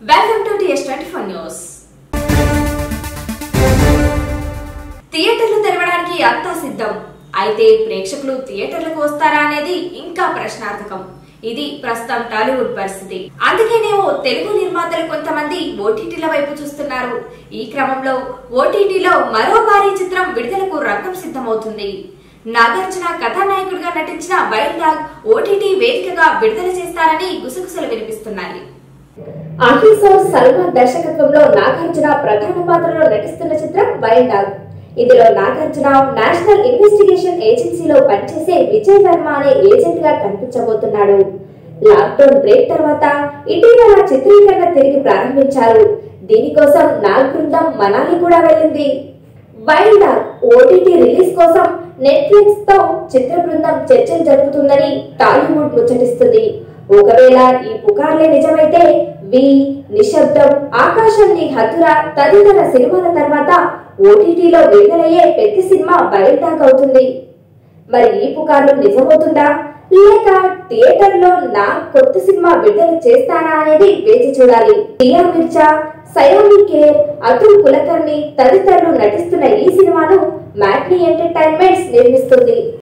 welcome to TS twenty four news థియేటర్లు తెరవడానికి అంతా సిద్ధం అయితే ప్రేక్షకులు థియేటర్లకు వస్తారా అనేది ఇంకా ప్రశ్నార్థకం ఇది ప్రస్తుతం టాలీవుడ్ పరిస్థితి అందుకేనేమో తెలుగు నిర్మాతలు కొంతమంది ఓటీటీల వైపు చూస్తున్నారు ఈ క్రమంలో ఓటీటీలో మరో భారీ చిత్రం విడుదలకు రంగం సిద్ధమవుతుంది నాగార్జున కథానాయకుడిగా నటించిన వైల్డ్ డాగ్ ఓటీటీ వేదికగా విడుదల చేస్తారని గుసగుసలు వినిపిస్తున్నాయి అహిసౌర్ సల్మాన్ దర్శకత్వంలో నాగార్జున ప్రధాన పాత్రలో నటిస్తున్న చిత్రం వైల్డ్ డాగ్ ఇందులో నాగార్జున నేషనల్ ఇన్వెస్టిగేషన్ ఏజెన్సీలో పనిచేసే విజయ్ వర్మ అనే ఏజెంట్ గా కనిపించబోతున్నాడు లాక్డౌన్ బ్రేక్ తర్వాత ఇటీవల చిత్రీకరణ తిరిగి ప్రారంభించారు దీనికోసం నాగ్ బృందం మనాలి కూడా వెళ్ళింది వైల్డ్ డాగ్ ఓటీటీ రిలీజ్ కోసం నెట్ఫ్లిక్స్ తో చిత్ర బృందం చర్చలు జరుపుతుందని టాలీవుడ్ ముచ్చటిస్తుంది ఒకవేళ ఈ పుకార్లే నిజమైతే వి నిశ్శబ్దం ఆకాశం నీ హద్దురా తదితర సినిమాల తర్వాత ఓటీటీలో విడుదలయ్యే పెద్ద సినిమా వైల్డ్ డాగ్ అవుతుంది మరి ఈ పుకార్లు నిజమవుతుందా లేక థియేటర్ లో నా కొత్త సినిమా విడుదల చేస్తానా అనేది వేచి చూడాలి రియా మిర్జా సయోమి కేర్ అతుల్ కులకర్ణి తదితరులు నటిస్తున్న ఈ సినిమాను మ్యాట్నీ ఎంటర్టైన్మెంట్స్ నిర్మిస్తుంది